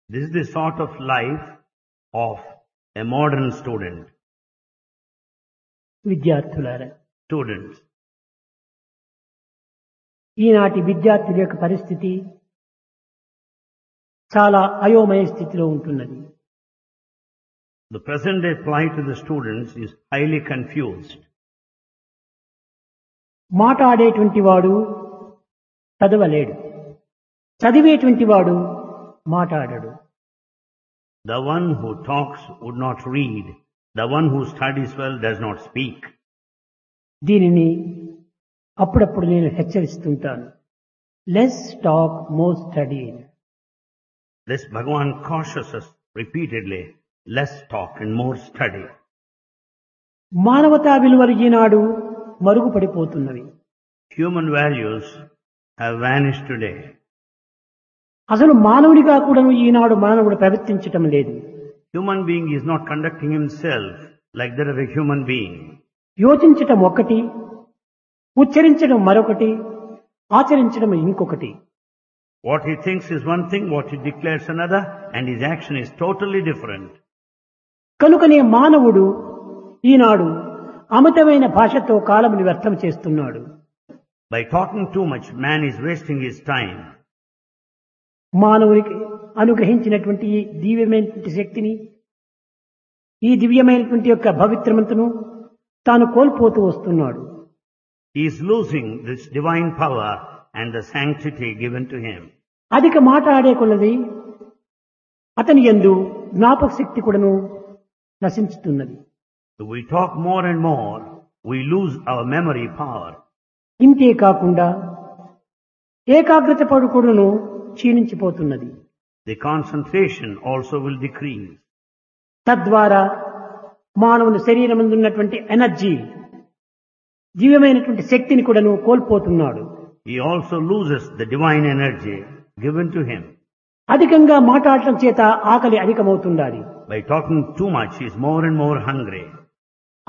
This is the sort of life of a modern student. విద్యార్థులారా Students, ఈనాటి విద్యార్థుల యొక్క పరిస్థితి చాలా అయోమయ స్థితిలో ఉంటున్నది the present day plight to the students is highly confused. మాట్లాడేటువంటి వాడు చదవలేడు చదివేటువంటి వాడు మాట్లాడడు The one who talks would not read. The one who studies well does not speak. దీనిని అప్పుడప్పుడు నేను హెచ్చరిస్తుంటాను less talk more study This Bhagavan cautions us repeatedly, less talk and more study. మానవతా విలువలు ఈనాడు మరుగుపడిపోతున్నవి Human values have vanished today. అసలు మానవుడిగా కూడా ఈనాడు మానవుడు ప్రవర్తించటం లేదు Human being is not conducting himself like that of a human being. యోచించటం ఒకటి ఉచ్చరించడం మరొకటి ఆచరించడం ఇంకొకటి What he thinks is one thing, what he declares another, and his action is totally different. కనుకనే మానవుడు ఈనాడు అమితమైన భాషతో కాలముని వ్యర్థం చేస్తున్నాడు By talking too much, man is wasting his time. మానవునికి అనుగ్రహించినటువంటి ఈ దివ్యమైనటువంటి శక్తిని ఈ దివ్యమైనటువంటి యొక్క భవిత్రమంతను తాను కోల్పోతూ వస్తున్నాడు He is losing this divine power and the sanctity given to him. అధిక మాట్లాడే కొలది అతని ఎందు జ్ఞాపక శక్తి కూడాను నశించుతున్నది If we talk more and more, we lose our memory power. ఇంతే కాకుండా ఏకాగ్రత పడు కూడాను క్షీణించిపోతున్నది The concentration also will decrease. తద్వారా మానవుని శరీరం ఉన్నటువంటి ఎనర్జీ దివ్యమైనటువంటి శక్తిని కూడాను కోల్పోతున్నాడు He also loses the divine energy given to him. అధికంగా మాట్లాడటం చేత ఆకలి అధికమవుతుండాలి By talking too much, he is more and more hungry.